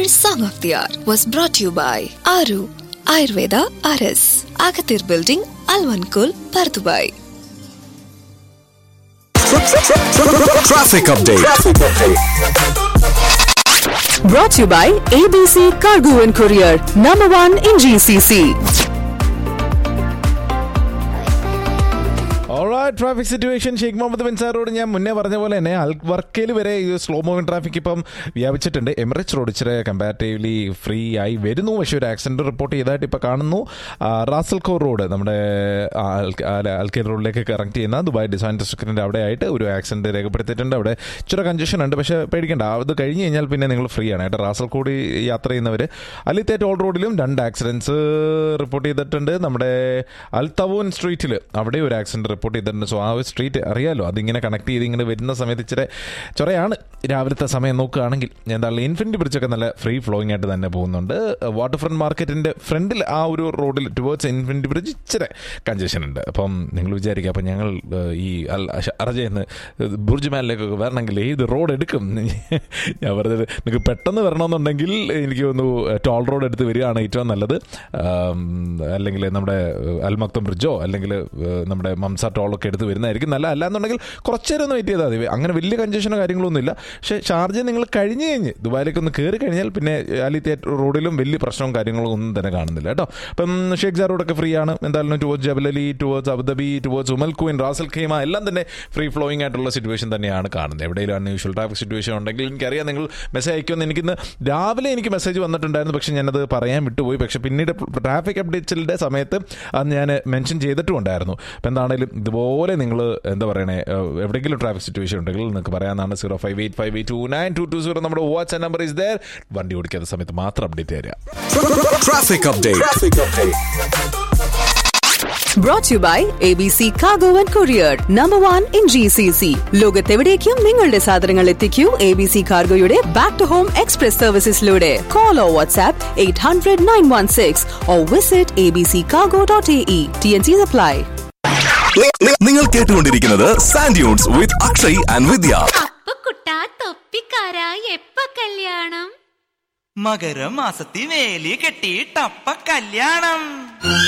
First Song of the Hour was brought to you by Aru Ayurveda RS, Agathir Building, Alvankul, Pardubai. Traffic update. Brought to you by ABC Cargo and Courier, number one in GCC. Traffic situation Sheikh Mohammed bin സാറോട് ഞാൻ മുന്നേ പറഞ്ഞ പോലെ തന്നെ അൽ വർക്കയിൽ വരെ ഈ slow moving traffic ഇപ്പം വ്യാപിച്ചിട്ടുണ്ട് എമിറേറ്റ്സ് റോഡ് ഇച്ചിരി കമ്പാരിറ്റീവ്ലി ഫ്രീ ആയി വരുന്നു പക്ഷേ ഒരു ആക്സിഡന്റ് റിപ്പോർട്ട് ചെയ്തതായിട്ട് ഇപ്പോൾ കാണുന്നു ആ, റാസൽ ഖോർ റോഡ് നമ്മുടെ ആ, അൽ- അല്ല, അൽക്കേൽ റോഡിലേക്ക് കറക്റ്റ് ചെയ്യുന്ന ദുബായ് ഡിസൈൻ ഡിസ്ട്രിക്റ്റിന്റെ അവിടെ ആയിട്ട് ഒരു ആക്സിഡന്റ് രേഖപ്പെടുത്തിയിട്ടുണ്ട് അവിടെ ഇച്ചിരി കൺജഷൻ ഉണ്ട് പക്ഷേ പേടിക്കണ്ട അത് കഴിഞ്ഞ് കഴിഞ്ഞാൽ പിന്നെ നിങ്ങൾ ഫ്രീ ആണ് കേട്ടോ റാസൽ കോടി യാത്ര ചെയ്യുന്നവർ അലിത്തെ ടോൾ റോഡിലും രണ്ട് ആക്സിഡൻസ് റിപ്പോർട്ട് ചെയ്തിട്ടുണ്ട് നമ്മുടെ അൽ തവൂൻ സ്ട്രീറ്റിൽ അവിടെ ഒരു ആക്സിഡന്റ് റിപ്പോർട്ട് ചെയ്തിട്ടുണ്ട് സോ ആ ഒരു സ്ട്രീറ്റ് അറിയാലോ അതിങ്ങനെ കണക്ട് ചെയ്ത് ഇങ്ങനെ വരുന്ന സമയത്ത് ഇച്ചിരി ചൊറയാണ് രാവിലത്തെ സമയം നോക്കുകയാണെങ്കിൽ എന്തായാലും ഇൻഫിനിറ്റി ബ്രിഡ്ജൊക്കെ നല്ല ഫ്രീ ഫ്ലോയിങ് ആയിട്ട് തന്നെ പോകുന്നുണ്ട് വാട്ടർ ഫ്രണ്ട് മാർക്കറ്റിന്റെ ഫ്രണ്ടിൽ ആ ഒരു റോഡിൽ ടുവേർഡ്സ് ഇൻഫിനിറ്റി ബ്രിഡ്ജ് ഇച്ചിരി കൺജഷൻ ഉണ്ട് അപ്പം നിങ്ങൾ വിചാരിക്കുക അപ്പം ഞങ്ങൾ ഏഹ്, ഈ അൽ അർജയെന്ന് ബുർജ് മാലിലേക്കൊക്കെ വരണമെങ്കിൽ ഏത് റോഡ് എടുക്കും ഞാൻ പറഞ്ഞത് നിങ്ങൾക്ക് പെട്ടെന്ന് വരണമെന്നുണ്ടെങ്കിൽ എനിക്ക് തോന്നുന്നു ടോൾ റോഡ് എടുത്ത് വരികയാണ് ഏറ്റവും നല്ലത് ആം, അല്ലെങ്കിൽ നമ്മുടെ അൽമക്തം ബ്രിഡ്ജോ അല്ലെങ്കിൽ ഏഹ്, നമ്മുടെ മംസ ടോളൊക്കെ എടുത്ത് വരുന്നതായിരിക്കും നല്ല അല്ലാന്നുണ്ടെങ്കിൽ കുറച്ച് നേരം ഒന്ന് വെയിറ്റ് ചെയ്താൽ മതി അങ്ങനെ വലിയ കൺജഷനോ കാര്യങ്ങളൊന്നും ഇല്ല പക്ഷേ ഷാർജ നിങ്ങൾ കഴിഞ്ഞ് കഴിഞ്ഞ് ദുബായിലേക്ക് ഒന്ന് കയറി കഴിഞ്ഞാൽ പിന്നെ അലി തിയേറ്റർ റോഡിലും വലിയ പ്രശ്നവും കാര്യങ്ങളും ഒന്നും തന്നെ കാണുന്നില്ല കേട്ടോ അപ്പം ഷേഖ് ജാർ റോഡൊക്കെ ഫ്രീ ആണ് എന്തായാലും towards Jebel Ali towards Abu Dhabi towards Umm al Quwain Ras al Khaimah എല്ലാം തന്നെ ഫ്രീ ഫ്ലോയിങ് ആയിട്ടുള്ള സിറ്റുവേഷൻ തന്നെയാണ് കാണുന്നത് എവിടെയെങ്കിലും അൺയൂഷ്വൽ ട്രാഫിക് സിറ്റുവേഷൻ ഉണ്ടെങ്കിൽ എനിക്കറിയാം നിങ്ങൾ മെസ്സേജ് അയക്കുമെന്ന് എനിക്കിന്ന് രാവിലെ എനിക്ക് മെസ്സേജ് വന്നിട്ടുണ്ടായിരുന്നു പക്ഷേ ഞാനത് പറയാൻ വിട്ടുപോയി പക്ഷേ പിന്നീട് ട്രാഫിക് അപ്ഡേറ്റ്സിൻ്റെ സമയത്ത് അത് ഞാൻ മെൻഷൻ ചെയ്തിട്ടും ഉണ്ടായിരുന്നു അപ്പം എന്താണെങ്കിലും ഇതുപോലെ നിങ്ങൾ എന്താ പറയണേ ഏഹ്, എവിടെയെങ്കിലും ട്രാഫിക് സിറ്റുവേഷൻ ഉണ്ടെങ്കിൽ നിങ്ങൾക്ക് പറയാനാണ് zero five eight five eight two nine two two zero നമ്മുടെ വാട്സ്ആപ്പ് നമ്പർ ഇസ് ദർ വണ്ടി ഓടിക്കാത്ത സമയത്ത് മാത്രം അപ്ഡേറ്റ് തരിക Traffic update. Brought to you by ABC Cargo and Courier, number one in GCC. ലോകത്തെവിടേക്കും നിങ്ങളുടെ സാധനങ്ങൾ എത്തിക്കൂ എ ബി സി കാർഗോയുടെ ബാക്ക് ടു ഹോം എക്സ്പ്രസ് സർവീസസിലൂടെ call or WhatsApp eight hundred nine one six or visit A B C cargo dot A E T N C supply നി- നി- നിങ്ങൾ കേട്ടുകൊണ്ടിരിക്കുന്നത് sand dunes with Akshay and Vidya അപ്പ കുട്ടാ തൊപ്പിക്കാരാ എപ്പ കല്യാണം മകരമാസത്തിൽ വേലി കെട്ടിയിട്ടപ്പ കല്യാണം